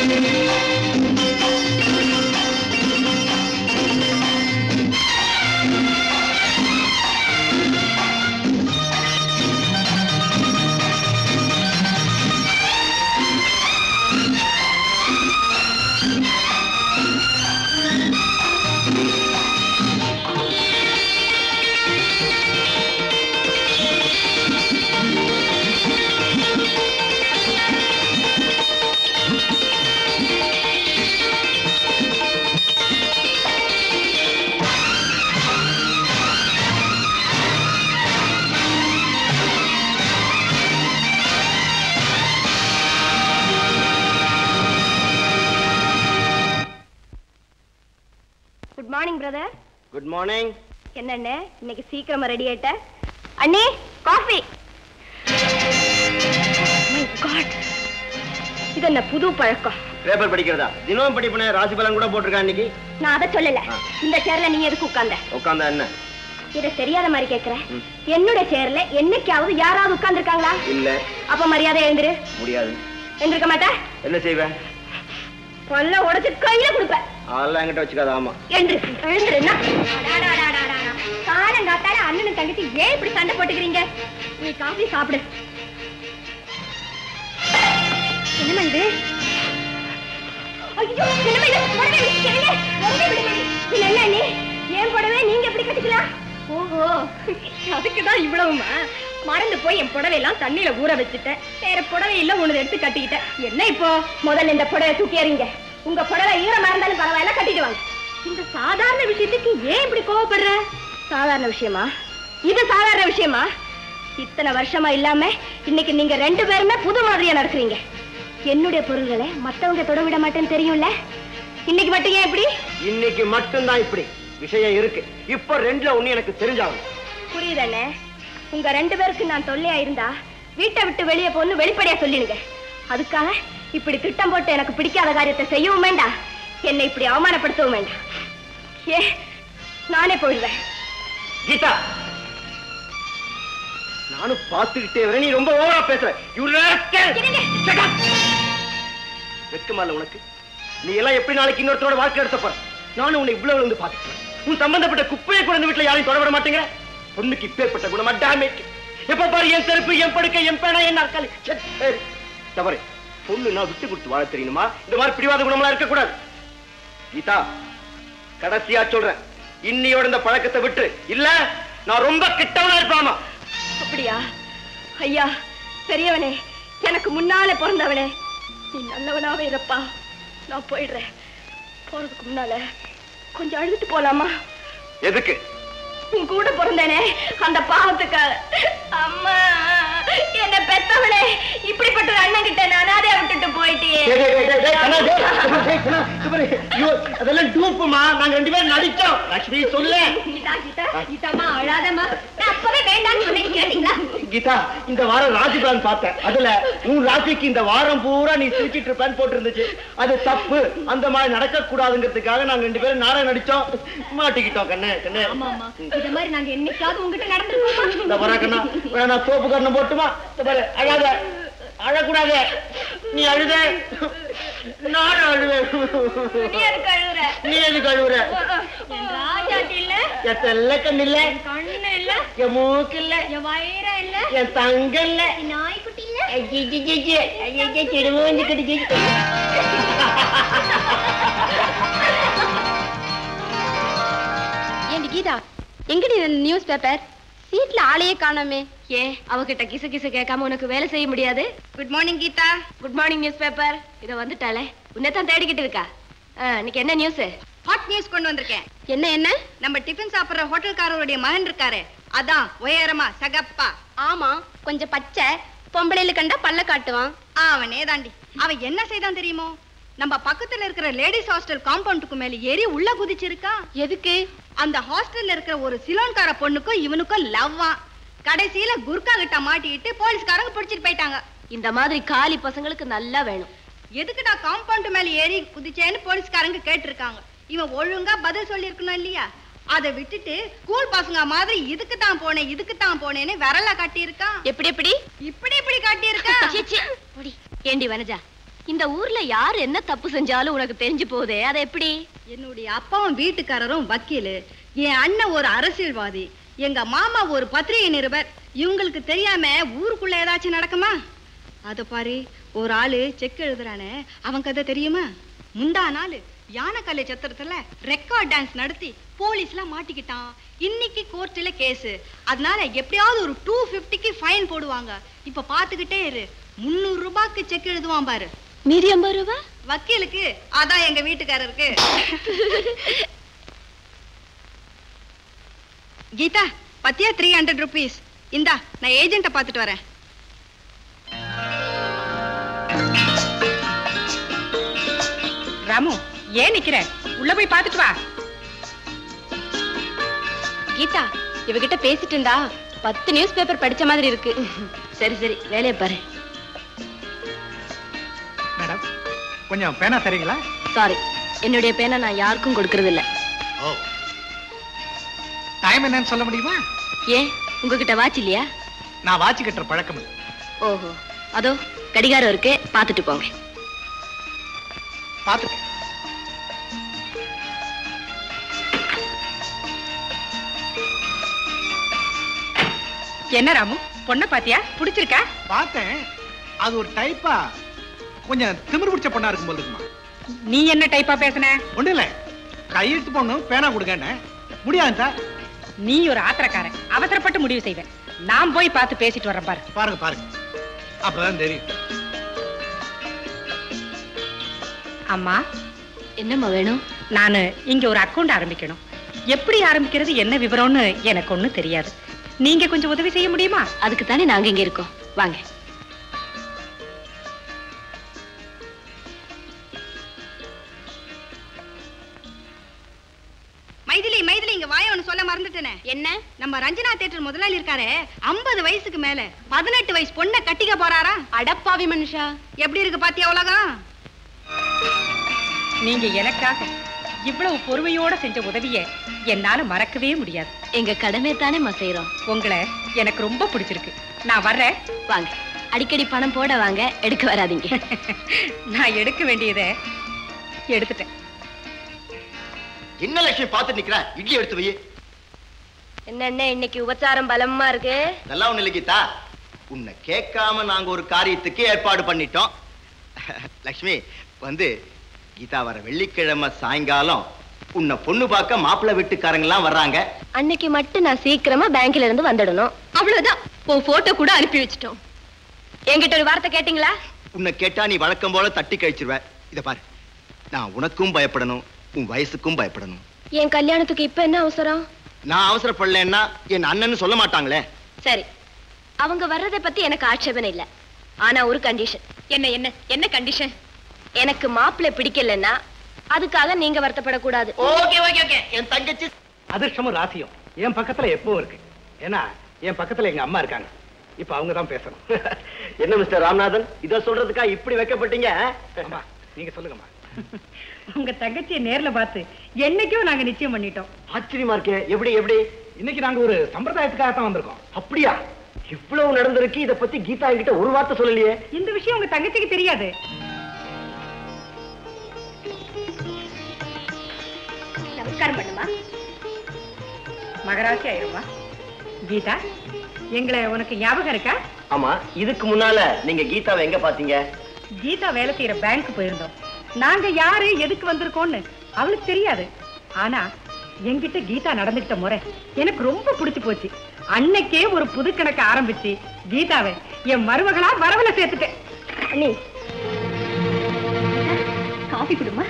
Good morning brother good morning என்னண்ணே இன்னைக்கு சீக்கிரமா ரெடி ஆயிட்ட அண்ணே காஃபி இது என்ன புது பழக்கம் பேப்பர் படிக்கிறதா தினமும் படிப்பனே ராசி பலன் கூட போட்டிருக்கா இன்னைக்கு நான் அதை சொல்லல ஆ. இந்த சேர்ல நீ எதுக்கு உட்கார்ந்த உட்காந்தா என்ன இத தெரியாத மாதிரி கேக்குறேன் ம். என்னுடைய சேர்ல என்னைக்காவது யாராவது உட்கார்ந்திருக்காங்களா இல்ல அப்ப மரியாதை எழுந்திரு முடியாது எழுந்திருக்க மாட்டேன் என்ன செய்வேன் கொல்ல உடைச்சு கையில கொடுப்பேன் அதெல்லாம் என்கிட்ட வச்சுக்காத ஆமா எழுந்திரு எழுந்திரு என்ன காலங்காத்தால அண்ணனும் தங்கச்சி ஏன் இப்படி சண்டை போட்டுக்கிறீங்க நீ காஃபி சாப்பிடு என்னம்மா இது ஐயோ என்னம்மா இது புடவை விரிச்சிட்டீங்க. புடவை விடுங்க. இது என்ன அண்ணி ஏன் புடவை நீங்க எப்படி கட்டிக்கலாம் ஓஹோ அதுக்குதான் இவ்வளவுமா மறந்து போய் என் புடவை எல்லாம் தண்ணியில ஊற வச்சுட்டேன் வேற புடவை இல்ல ஒண்ணு எடுத்து கட்டிக்கிட்டேன் என்ன இப்போ முதல்ல இந்த புடவை தூக்கி எறிங்க உங்க புடவை ஈரமா இருந்தாலும் பரவாயில்ல கட்டிட்டு வாங்க இந்த சாதாரண விஷயத்துக்கு ஏன் இப்படி கோவப்படுற சாதாரண விஷயமா இது சாதாரண விஷயமா இத்தனை வருஷமா இல்லாம இன்னைக்கு நீங்க ரெண்டு பேருமே புது மாதிரியா நடக்கிறீங்க என்னுடைய பொருள்களை மத்தவங்க தொட விட மாட்டேன்னு தெரியும்ல இன்னைக்கு மட்டும் ஏன் இப்படி இன்னைக்கு மட்டும்தான் இப்படி விஷயம் இருக்கு இப்போ ரெண்டுல ஒண்ணு எனக்கு தெரிஞ்சாகும் புரியுதானே உங்க ரெண்டு பேருக்கு நான் தொல்லையா இருந்தா வீட்டை விட்டு வெளியே போன்னு வெளிப்படையா சொல்லிடுங்க அதுக்காக இப்படி திட்டம் போட்டு எனக்கு பிடிக்காத காரியத்தை செய்யவும் வேண்டாம் என்னை இப்படி அவமானப்படுத்தவும் வேண்டாம் ஏ நானே போயிடுவேன் கீதா நானும் பார்த்துக்கிட்டே வரேன் நீ ரொம்ப ஓவரா பேசுற வெக்கமா இல்ல உனக்கு நீ எல்லாம் எப்படி நாளைக்கு இன்னொருத்தரோட வாழ்க்கை எடுத்த போற நானும் உன்னை இவ்வளவு வந்து பார்த்துக்கிறேன் உன் சம்பந்தப்பட்ட குப்பையை கூட இந்த வீட்டுல யாரையும் தொட விட மாட்டேங்கிற பொண்ணுக்கு இப்பேற்பட்ட குணமா டேமேஜ் எப்ப பாரு என் செருப்பு என் படுக்கை என் பேனா என் நாற்காலி ச்சே, சரி. தவறு பொண்ணு நான் விட்டு கொடுத்து வாழ தெரியணுமா இந்த மாதிரி பிடிவாத குணமெல்லாம் இருக்கக்கூடாது கீதா கடைசியா சொல்றேன் இன்னியோட இந்த பழக்கத்தை விட்டு இல்ல நான் ரொம்ப கிட்டவனா இருப்பாமா அப்படியா ஐயா பெரியவனே எனக்கு முன்னாலே பிறந்தவனே நீ நல்லவனாவே இருப்பா நான் போயிடுறேன் போறதுக்கு முன்னால கொஞ்சம் அழுதுட்டு போலாமா எதுக்கு உன் கூட பிறந்தேனே அந்த பாவத்துக்கு அம்மா என்ன பெத்தவளே இப்படிப்பட்ட ஒரு அண்ணன் கிட்ட நான் அனாதையா விட்டுட்டு போயிட்டியே டேய், டேய், டேய், டேய், கண்ணா, டேய், கண்ணா, டேய், கண்ணா, இது பாரு, ஐயோ, அதெல்லாம் டூப்புமா நாங்க ரெண்டு பேரும் நடிச்சோம் லட்சுமி சொல்லு கீதா கீதா கீதாம்மா அழாதம்மா நான் அப்பவே வேண்டாம்னு சொன்னேன் கேட்டீங்களா கீதா இந்த வாரம் ராசி பலன் பார்த்தேன் அதுல உன் ராசிக்கு இந்த வாரம் பூரா நீ சிரிச்சிட்டு இருப்பேன்னு போட்டு இருந்துச்சு அது தப்பு அந்த மாதிரி நடக்க கூடாதுங்கிறதுக்காக நாங்க ரெண்டு பேரும் நாடகம் நடிச்சோம் மாட்டிக்கிட்டோம் கண்ணு கண்ணு ஆமா ஆமா இது மாதிரி நாங்க என்னைக்காவது உங்ககிட்ட நடந்துருக்கோமா இந்த வர கண்ணா வேணா சோப்பு கண்ணம் போட்டுமா இந்த பாரு அழாத அழக்கூடாத நீ அழுத நான் அழுவேன் நீ எதுக்கு அழுகுற நீ எதுக்கு அழுவுற என் ராஜாட்டி இல்ல என் செல்ல கண்ணு இல்ல என் கண்ணு இல்ல என் மூக்கு இல்ல என் வயிறம் இல்ல என் தங்க இல்ல என் நாய்க்குட்டி இல்ல ஐயே, ஐயே, ஐயே, ஐயே, ஐயே, செடுமூஞ்சி கடிச்சு. ஏண்டி கீதா எங்கடி இந்த நியூஸ் பேப்பர் சீட்ல ஆளையே காணோமே ஏ அவகிட்ட கிசு கிசு கேட்காம உனக்கு வேலை செய்ய முடியாது good morning Geetha good morning newspaper இத வந்துட்டாளே உன்னை தான் தேடிக்கிட்டு இருக்கா ஆ, இன்னைக்கு என்ன நியூஸ் ஹாட் நியூஸ் கொண்டு வந்திருக்கேன் என்ன என்ன நம்ம டிஃபன் சாப்பிடுற ஹோட்டல்காரருடைய மகன் இருக்காரு அதான் உயரமா சகப்பா ஆமா கொஞ்சம் பச்சை பொம்பளையில கண்டா பல்ல காட்டுவான் அவனே தாண்டி அவன் என்ன செய்தான் தெரியுமோ நம்ம பக்கத்துல இருக்கிற லேடிஸ் ஹாஸ்டல் காம்பவுண்டுக்கு மேல ஏறி உள்ள குதிச்சிருக்கா எதுக்கு அந்த ஹாஸ்டல்ல இருக்கிற ஒரு சிலோன்கார பொண்ணுக்கும் இவனுக்கும் லவ்வா கடைசியில குர்கா கிட்ட மாட்டிக்கிட்டு போலீஸ்காரங்க பிடிச்சிட்டு போயிட்டாங்க இந்த மாதிரி காலி பசங்களுக்கு நல்லா வேணும் எதுக்குடா காம்பவுண்ட் மேல ஏறி குதிச்சேன்னு போலீஸ்காரங்க கேட்டிருக்காங்க இவன் ஒழுங்கா பதில் சொல்லியிருக்கணும் இல்லையா அதை விட்டுட்டு ஸ்கூல் பசங்க மாதிரி இதுக்கு தான் போனேன் இதுக்கு தான் போனேன்னு விரல காட்டி இருக்கான் எப்படி எப்படி இப்படி இப்படி காட்டி இருக்கா ஏண்டி வனஜா இந்த ஊர்ல யார் என்ன தப்பு செஞ்சாலும் உனக்கு தெரிஞ்சு போகுதே அது எப்படி என்னுடைய அப்பாவும் வீட்டுக்காரரும் வக்கீலு என் அண்ணன் ஒரு அரசியல்வாதி எங்க மாமா ஒரு பத்திரிகை நிருபர் இவங்களுக்கு தெரியாம ஊருக்குள்ள ஏதாச்சும் நடக்குமா அத பாரு ஒரு ஆளு செக் எழுதுறானே அவன் கதை தெரியுமா முந்தா நாள் யானைக்கல்லை சத்திரத்துல ரெக்கார்ட் டான்ஸ் நடத்தி போலீஸ்லாம் மாட்டிக்கிட்டான் இன்னைக்கு கோர்ட்ல கேஸ் அதனால எப்படியாவது ஒரு டூ ஃபிஃப்டிக்கு ஃபைன் போடுவாங்க இப்ப பாத்துக்கிட்டே இரு முந்நூறு ரூபாய்க்கு செக் எழுதுவான் பாரு மீதி ஐம்பது ரூபா வக்கீலுக்கு அதான் எங்க வீட்டுக்காரருக்கு கீதா பத்தியா த்ரீ ஹண்ட்ரட் ருபீஸ் இந்தா நான் ஏஜென்ட்ட பார்த்துட்டு வரேன் ராமு ஏன் நிக்கிற உள்ள போய் பார்த்துட்டு வா கீதா இவகிட்ட பேசிட்டு இருந்தா பத்து நியூஸ் பேப்பர் படிச்ச மாதிரி இருக்கு சரி சரி வேலையை பாரு மேடம் கொஞ்சம் பேனா சரிங்களா சாரி என்னுடைய பேனை நான் யாருக்கும் கொடுக்கறது இல்ல ஓ டைம் என்னன்னு சொல்ல முடியுமா ஏன் உங்ககிட்ட வாட்ச் இல்லையா நான் வாட்ச் கட்டுற பழக்கம் இல்லை ஓஹோ அதோ கடிகாரம் இருக்கு பாத்துட்டு போங்க பார்த்துட்டேன் என்ன ராமு பொண்ணை பாத்தியா பிடிச்சிருக்கா பார்த்தேன் அது ஒரு டைப்பா கொஞ்சம் திமிரு பிடிச்ச பொண்ணா இருக்கும் போல இருக்குமா நீ என்ன டைப்பா பேசுன ஒண்ணும் இல்ல கையெழுத்து பொண்ணும் பேனா கொடுங்கன்னு முடியாது சார் நீ ஒரு ஆத்திரக்காரன் அவசரப்பட்டு முடிவு செய்வேன் நான் போய் பார்த்து பேசிட்டு வரேன் பாரு பாருங்க பாருங்க அப்பதான் தெரியும் அம்மா என்னம்மா வேணும் நான் இங்க ஒரு அக்கவுண்ட் ஆரம்பிக்கணும் எப்படி ஆரம்பிக்கிறது என்ன விவரம்னு எனக்கு ஒண்ணும் தெரியாது நீங்க கொஞ்சம் உதவி செய்ய முடியுமா அதுக்கு தானே நாங்க இங்க இருக்கோம் வாங்க மைதிலி மைதிலி இங்க வாய ஒண்ணு சொல்ல மறந்துட்டேனே என்ன நம்ம ரஞ்சனா தேட்டர் முதலாளி இருக்காரே ஐம்பது வயசுக்கு மேல பதினெட்டு வயசு பொண்ணை கட்டிக்க போறாரா அடப்பாவி மனுஷா எப்படி இருக்கு பாத்தியா உலகம் நீங்க எனக்காக இவ்வளவு பொறுமையோட செஞ்ச உதவிய என்னால மறக்கவே முடியாது எங்க கடமை தானே செய்யறோம் உங்களை எனக்கு ரொம்ப பிடிச்சிருக்கு நான் வர்றேன் வாங்க அடிக்கடி பணம் போட வாங்க எடுக்க வராதீங்க நான் எடுக்க வேண்டியதை எடுத்துட்டேன் என்ன லட்சுமி பார்த்துட்டு நிக்கிற இட்லி எடுத்து வை என்ன இன்னைக்கு உபச்சாரம் பலமா இருக்கு நல்லா ஒண்ணு இல்லை கீதா உன்னை கேட்காம நாங்க ஒரு காரியத்துக்கு ஏற்பாடு பண்ணிட்டோம் லக்ஷ்மி வந்து கீதா வர வெள்ளிக்கிழமை சாயங்காலம் உன்னை பொண்ணு பார்க்க மாப்பிள்ளை வீட்டுக்காரங்கெல்லாம் வர்றாங்க அன்னைக்கு மட்டும் நான் சீக்கிரமா பேங்க்ல இருந்து வந்துடணும் அவ்வளவுதான் உன் போட்டோ கூட அனுப்பி வச்சிட்டோம் என்கிட்ட ஒரு வார்த்தை கேட்டீங்களா உன்னை கேட்டா நீ வழக்கம் போல தட்டி கழிச்சிருவ இத பாரு நான் உனக்கும் பயப்படணும் உன் வயசுக்கும் பயப்படணும் என் கல்யாணத்துக்கு இப்ப என்ன அவசரம் நான் அவசரப்படலைன்னா என் அண்ணன்னு சொல்ல மாட்டாங்களே சரி அவங்க வர்றதை பத்தி எனக்கு ஆட்சேபனை இல்ல ஆனா ஒரு கண்டிஷன் என்ன என்ன என்ன கண்டிஷன் எனக்கு மாப்பிள்ளை பிடிக்கலன்னா அதுக்காக நீங்க வருத்தப்படக்கூடாது ஓகே ஓகே ஓகே என் தங்கச்சி அதிர்ஷ்டமும் ராசியும் என் பக்கத்துல எப்பவும் இருக்கு ஏன்னா என் பக்கத்துல எங்க அம்மா இருக்காங்க இப்ப அவங்க தான் பேசணும் என்ன மிஸ்டர் ராமநாதன் இத சொல்றதுக்கா இப்படி வைக்கப்பட்டீங்க அம்மா நீங்க சொல்லுங்கம்மா உங்க தங்கச்சியை நேர்ல பார்த்து என்னைக்கும் நாங்க நிச்சயம் பண்ணிட்டோம் ஆச்சரியமா இருக்கே எப்படி எப்படி இன்னைக்கு நாங்க ஒரு சம்பிரதாயத்துக்காக தான் வந்திருக்கோம் அப்படியா இவ்வளவு நடந்திருக்கு இத பத்தி கீதா என்கிட்ட ஒரு வார்த்தை சொல்லலையே இந்த விஷயம் உங்க தங்கச்சிக்கு தெரியாது நமஸ்காரம் பண்ணுமா மகராசி ஆயிருமா கீதா எங்களை உனக்கு ஞாபகம் இருக்கா ஆமா இதுக்கு முன்னால நீங்க கீதாவை எங்க பாத்தீங்க கீதா வேலை செய்யற பேங்க் போயிருந்தோம் நாங்க யாரு எதுக்கு வந்திருக்கோம்னு அவளுக்கு தெரியாது ஆனா என்கிட்ட கீதா நடந்துகிட்ட முறை எனக்கு ரொம்ப பிடிச்சு போச்சு அன்னைக்கே ஒரு புது கணக்கு ஆரம்பிச்சு கீதாவை என் மருமகளா வரவுல சேர்த்துட்டேன் அண்ணி காஃபி குடுமா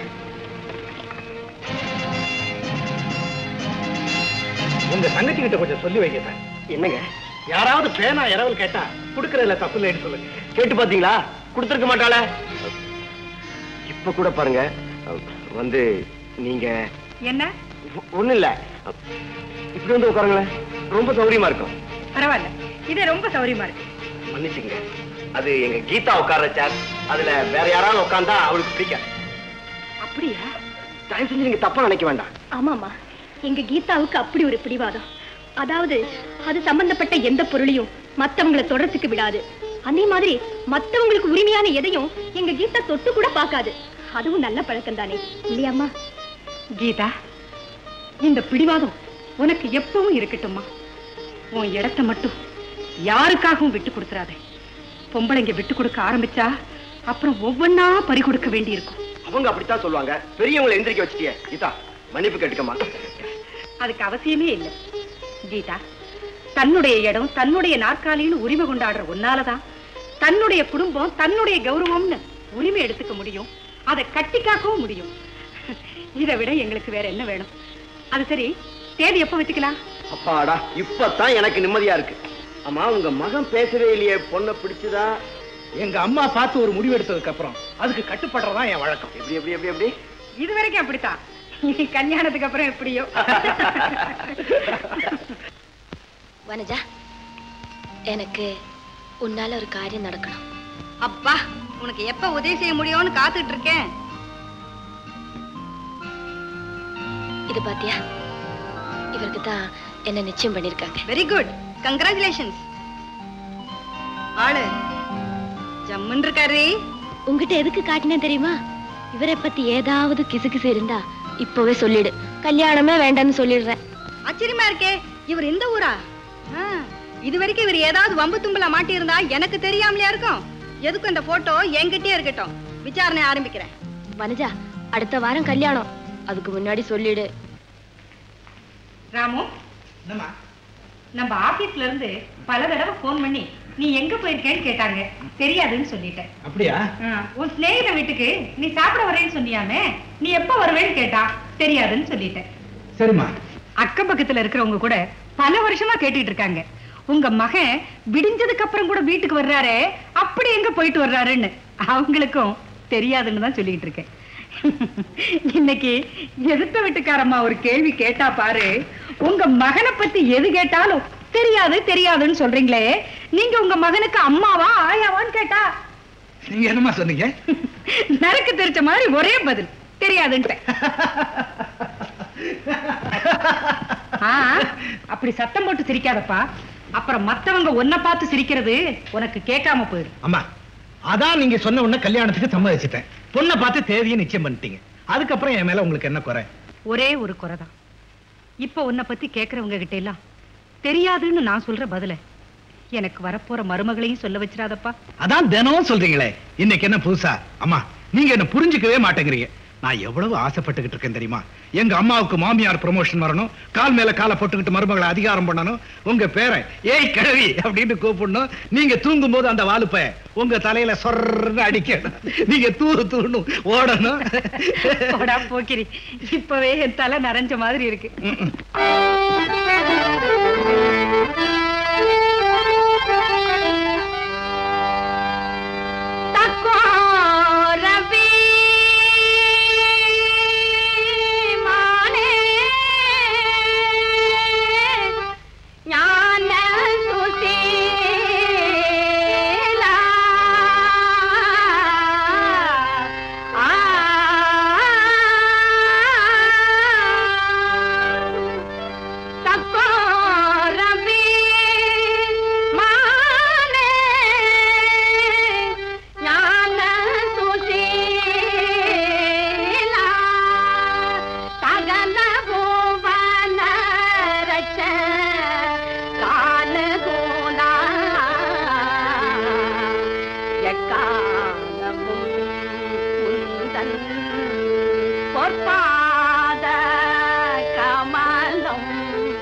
உங்க தங்கச்சி கிட்ட கொஞ்சம் சொல்லி வைங்க சார் என்னங்க யாராவது பேனா இரவல் கேட்டா குடுக்கறதுல தப்பு இல்லைன்னு சொல்லுங்க கேட்டு பாத்தீங்களா கொடுத்திருக்க மாட்டாளே இப்ப கூட பாருங்க வந்து நீங்க என்ன ஒண்ணு இல்ல இப்படி வந்து உட்காருங்களேன் ரொம்ப சௌரியமா இருக்கும் பரவாயில்ல இது ரொம்ப சௌரியமா இருக்கு மன்னிச்சுங்க அது எங்க கீதா உட்கார்ற சேர் அதுல வேற யாராவது உட்கார்ந்தா அவளுக்கு பிடிக்காது அப்படியா தயவு செஞ்சு நீங்க தப்பா நினைக்க வேண்டாம் ஆமாமா எங்க கீதாவுக்கு அப்படி ஒரு பிடிவாதம் அதாவது அது சம்பந்தப்பட்ட எந்த பொருளையும் மத்தவங்கள தொடர்ச்சிக்கு விடாது அதே மாதிரி மத்தவங்களுக்கு உரிமையான எதையும் எங்க கீதா தொட்டு கூட பார்க்காது அதுவும் நல்ல பழக்கம் தானே இல்லையாம்மா கீதா இந்த பிடிவாதம் உனக்கு எப்பவும் இருக்கட்டும்மா உன் இடத்த மட்டும் யாருக்காகவும் விட்டு கொடுத்துறாத பொம்பளைங்க விட்டு கொடுக்க ஆரம்பிச்சா அப்புறம் ஒவ்வொன்னா பறி கொடுக்க வேண்டி இருக்கும் அவங்க அப்படித்தான் சொல்லுவாங்க பெரியவங்களை எந்திரிக்க வச்சுட்டியே கீதா மன்னிப்பு கேட்டுக்கமா அதுக்கு அவசியமே இல்லை கீதா தன்னுடைய இடம் தன்னுடைய நாற்காலின்னு உரிமை கொண்டாடுற உன்னாலதான் தன்னுடைய குடும்பம் தன்னுடைய கௌரவம்னு உரிமை எடுத்துக்க முடியும் அதை கட்டி காக்கவும் முடியும் இதை விட எங்களுக்கு வேற என்ன வேணும் அது சரி தேதி எப்ப வச்சுக்கலாம் அப்பாடா இப்பதான் எனக்கு நிம்மதியா இருக்கு அம்மா உங்க மகன் பேசவே இல்லையே பொண்ணை பிடிச்சதா எங்க அம்மா பார்த்து ஒரு முடிவு எடுத்ததுக்கு அப்புறம் அதுக்கு கட்டுப்படுறதா என் வழக்கம் எப்படி எப்படி எப்படி எப்படி இது வரைக்கும் அப்படித்தான் இனி கல்யாணத்துக்கு அப்புறம் எப்படியோ வனஜா எனக்கு உன்னால ஒரு காரியம் நடக்கணும் அப்பா உனக்கு எப்ப உதவி செய்ய முடியும்னு காத்துட்டு இருக்கேன் இது பாத்தியா இவருக்கு தான் என்ன நிச்சயம் பண்ணிருக்காங்க வெரி குட் கங்க்ராச்சுலேஷன்ஸ் ஆளு ஜம்முன் இருக்காரு உங்ககிட்ட எதுக்கு காட்டினேன் தெரியுமா இவரை பத்தி ஏதாவது கிசுகிசு இருந்தா இப்பவே சொல்லிடு கல்யாணமே வேண்டாம்னு சொல்லிடுறேன் ஆச்சரியமா இருக்கே இவர் இந்த ஊரா ஆ, இது வரைக்கும் இவர் ஏதாவது வம்பு தும்பல மாட்டியிருந்தா எனக்கு தெரியாமலையா இருக்கும் எதுக்கும் இந்த போட்டோ என்கிட்டயே இருக்கட்டும் விசாரணை ஆரம்பிக்கிறேன் வனஜா அடுத்த வாரம் கல்யாணம் அதுக்கு முன்னாடி சொல்லிடு ராமு என்னம்மா நம்ம ஆபீஸ்ல இருந்து பல தடவை போன் பண்ணி நீ எங்க போயிருக்கேன்னு கேட்டாங்க தெரியாதுன்னு சொல்லிட்டேன் அப்படியா ஆ, உன் சிநேகித வீட்டுக்கு நீ சாப்பிட வரேன்னு சொன்னியாமே நீ எப்ப வருவேன்னு கேட்டா தெரியாதுன்னு சொல்லிட்டேன் சரிம்மா அக்கம் பக்கத்துல இருக்கிறவங்க கூட பல வருஷமா கேட்டுட்டு இருக்காங்க உங்க மகன் விடிஞ்சதுக்கு அப்புறம் கூட வீட்டுக்கு வர்றாரே அப்படி எங்க போயிட்டு வர்றாருன்னு அவங்களுக்கும் தெரியாதுன்னு தான் சொல்லிட்டு இருக்கேன் இன்னைக்கு எதிர்த்த வீட்டுக்காரம்மா ஒரு கேள்வி கேட்டா பாரு உங்க மகனை பத்தி எது கேட்டாலும் தெரியாது தெரியாதுன்னு சொல்றீங்களே நீங்க உங்க மகனுக்கு அம்மாவா ஆயாவான்னு கேட்டா நீங்க என்னம்மா சொன்னீங்க நரக்கு தெரிச்ச மாதிரி ஒரே பதில் தெரியாதுன்ட்டேன் ஆ, அப்படி சத்தம் போட்டு சிரிக்காதப்பா அப்புறம் மத்தவங்க உன்னை பார்த்து சிரிக்கிறது உனக்கு கேட்காம போயிடும் அம்மா அதான் நீங்க சொன்ன உடனே கல்யாணத்துக்கு சம்மதிச்சிட்டேன் பொண்ணை பார்த்து தேதியை நிச்சயம் பண்ணிட்டீங்க அதுக்கப்புறம் என் மேல உங்களுக்கு என்ன குறை ஒரே ஒரு குறைதான் இப்ப உன்னை பத்தி கேக்குறவங்க கிட்ட எல்லாம் தெரியாதுன்னு நான் சொல்ற பதில எனக்கு வரப்போற மருமகளையும் சொல்ல வச்சிடாதப்பா அதான் தினமும் சொல்றீங்களே இன்னைக்கு என்ன புதுசா அம்மா நீங்க என்ன புரிஞ்சுக்கவே மாட்டேங்கிறீங்க நான் எவ்வளவு ஆசைப்பட்டுக்கிட்டு இருக்கேன் தெரியுமா எங்க அம்மாவுக்கு மாமியார் ப்ரமோஷன் வரணும் கால் மேல காலை போட்டுக்கிட்டு மருமகளை அதிகாரம் பண்ணணும் உங்க பேரை ஏய் கிழவி அப்படின்னு கூப்பிடணும் நீங்க தூங்கும் போது அந்த வாலுப்ப உங்க தலையில சொர்ன்னு அடிக்கணும் நீங்க தூரு தூணும் ஓடணும் போடா போக்கிரி இப்பவே என் தலை நரைஞ்ச மாதிரி இருக்கு பொற்பாத கமலம்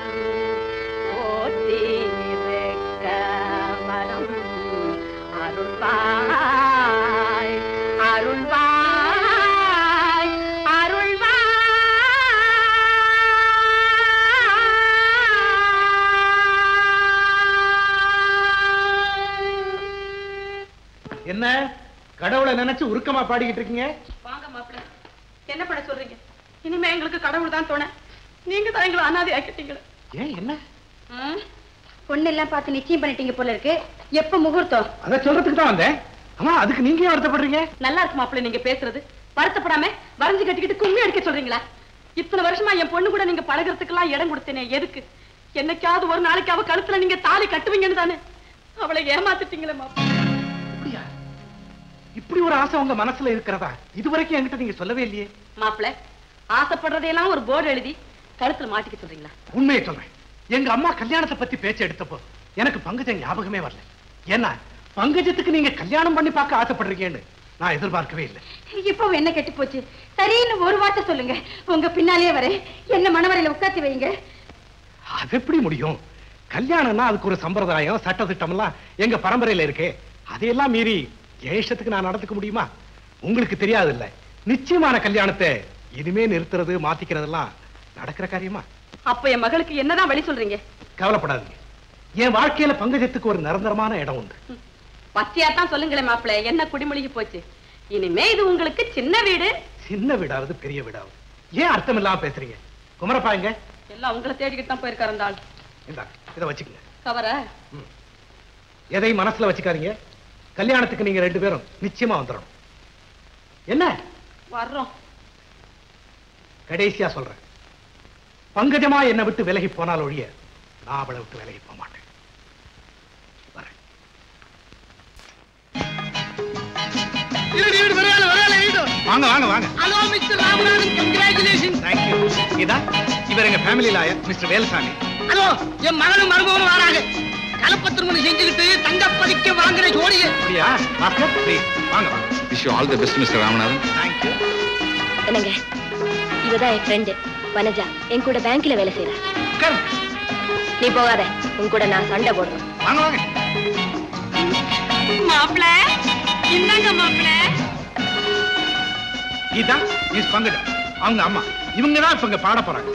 போத்திருக்க மரம் அருள்வாய் அருள்வாய் அருள்வாய் என்ன கடவுளை நினைச்சு உருக்கமா பாடிக்கிட்டு இருக்கீங்க வாங்க மாப்பிள்ள என்ன பண்ண சொல்றீங்க இனிமே எங்களுக்கு கடவுள் தான் துணை நீங்க தான் எங்களை அனாதை ஆக்கிட்டீங்களே ஏன் என்ன பொண்ணு எல்லாம் பார்த்து நிச்சயம் பண்ணிட்டீங்க போல இருக்கு எப்ப முகூர்த்தம் அத சொல்றதுக்கு தான் வந்தேன் அம்மா அதுக்கு நீங்க ஏன் வருத்தப்படுறீங்க நல்லா இருக்கு மாப்பிள்ள நீங்க பேசுறது வருத்தப்படாம வரைஞ்சு கட்டிக்கிட்டு கும்மி அடிக்க சொல்றீங்களா இத்தனை வருஷமா என் பொண்ணு கூட நீங்க பழகுறதுக்கெல்லாம் இடம் கொடுத்தேனே எதுக்கு என்னைக்காவது ஒரு நாளைக்கு அவ கழுத்துல நீங்க தாலி கட்டுவீங்கன்னு தானே அவளை ஏமாத்திட்டீங்களே மாப்பிள்ள இப்படி ஒரு ஆசை உங்க மனசுல இருக்கிறதா இதுவரைக்கும் என்கிட்ட நீங்க சொல்லவே இல்லையே மாப்பிள ஆசைப்படுறதையெல்லாம் ஒரு போர்டு எழுதி கழுத்துல மாட்டிக்க சொல்றீங்களா உண்மையை சொல்றேன் எங்க அம்மா கல்யாணத்தை பத்தி பேச்சு எடுத்தப்போ எனக்கு பங்கஜம் ஞாபகமே வரல ஏன்னா பங்கஜத்துக்கு நீங்க கல்யாணம் பண்ணி பார்க்க ஆசைப்படுறீங்கன்னு நான் எதிர்பார்க்கவே இல்லை இப்போ என்ன கெட்டு போச்சு சரின்னு ஒரு வார்த்தை சொல்லுங்க உங்க பின்னாலே வரேன் என்ன மணவரையில உட்காத்தி வைங்க அது எப்படி முடியும் கல்யாணம்னா அதுக்கு ஒரு சம்பிரதாயம் சட்ட திட்டம் எல்லாம் எங்க பரம்பரையில இருக்கே அதையெல்லாம் மீறி என் இஷ்டத்துக்கு நான் நடந்துக்க முடியுமா உங்களுக்கு தெரியாது இல்ல நிச்சயமான கல்யாணத்தை இனிமே நிறுத்துறது மாத்திக்கிறதெல்லாம் நடக்கிற காரியமா அப்ப என் மகளுக்கு என்னதான் வழி சொல்றீங்க கவலைப்படாதீங்க என் வாழ்க்கையில பங்கஜத்துக்கு ஒரு நிரந்தரமான இடம் உண்டு பச்சையா தான் சொல்லுங்களேன் மாப்பிள என்ன குடிமொழிக்கு போச்சு இனிமே இது உங்களுக்கு சின்ன வீடு சின்ன வீடாவது பெரிய வீடாவது ஏன் அர்த்தம் இல்லாம பேசுறீங்க குமரப்பா எங்க எல்லாம் உங்களை தேடிக்கிட்டு தான் போயிருக்காரு அந்த ஆள் இந்தாங்க இதை வச்சுக்கங்க கவர எதையும் மனசுல வச்சுக்காதீங்க கல்யாணத்துக்கு நீங்க ரெண்டு பேரும் நிச்சயமா வந்துடணும் என்ன வர்றோம் கடைசியா சொல்றேன் பங்கஜமா என்னை விட்டு விலகி போனால் ஒழிய நான் அவளை விட்டு விலகி போக மாட்டேன் வரேன். வாங்க வாங்க வாங்க hello mister Ramanathan congratulation thank you இதா இவர் எங்க family lawyer mister Velusamy hello என் மகனும் மருமகனும் வராங்க கலப்பத்திருமணி செஞ்சுக்கிட்டு தங்கப்பதிக்க வாங்குற ஜோடிய அப்படியா பாஸ்கர் ப்ளீஸ் வாங்க வாங்க wish you all the best mister Ramanathan thank you என்னங்க இவதான் என் ஃப்ரெண்டு வனஜா என் கூட பேங்க்ல வேலை செய்யறா உட்காருங்க நீ போகாத உன் கூட நான் சண்டை போடுறேன் வாங்க வாங்க மாப்பிள இந்தாங்க மாப்பிள இதான் மிஸ் பங்கஜம் அவங்க அம்மா இவங்க தான் இப்ப இங்க பாட போறாங்க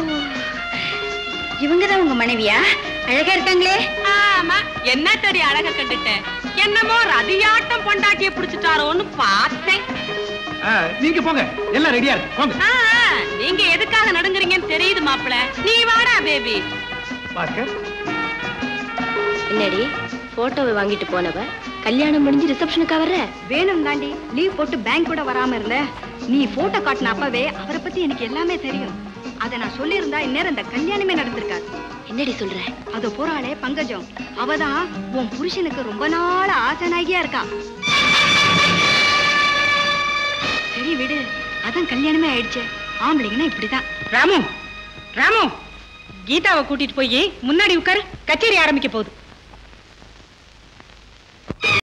இவங்க தான் உங்க மனைவியா அழகா இருக்காங்களே ஆமா என்ன தடி அழக கண்டுட்டேன் என்னமோ ரதியாட்டம் பொண்டாட்டிய புடிச்சிட்டாரோன்னு பார்த்தேன் ஆ, நீங்க போங்க எல்லாம் ரெடியா இருக்கு போங்க ஆ, நீங்க எதுக்காக நடுங்குறீங்கன்னு தெரியுது மாப்பிள நீ வாடா பேபி பாஸ்கர் என்னடி போட்டோவை வாங்கிட்டு போனவ கல்யாணம் முடிஞ்சு ரிசப்ஷனுக்கா வர்ற வேணும் தாண்டி லீவ் போட்டு பேங்க் கூட வராம இருந்த நீ போட்டோ காட்டின அப்பவே அவரை பத்தி எனக்கு எல்லாமே தெரியும் அத நான் சொல்லியிருந்தா இந்நேரம் இந்த கல்யாணமே நடந்திருக்காது என்னடி சொல்ற அது போறாளே பங்கஜம் அவதான் உன் புருஷனுக்கு ரொம்ப நாள் ஆசனாகியா இருக்கா சரி விடு அதான் கல்யாணமே ஆயிடுச்சு ஆம்பளைங்கன்னா இப்படிதான் ராமு ராமு கீதாவை கூட்டிட்டு போய் முன்னாடி உட்காரு கச்சேரி ஆரம்பிக்க போகுது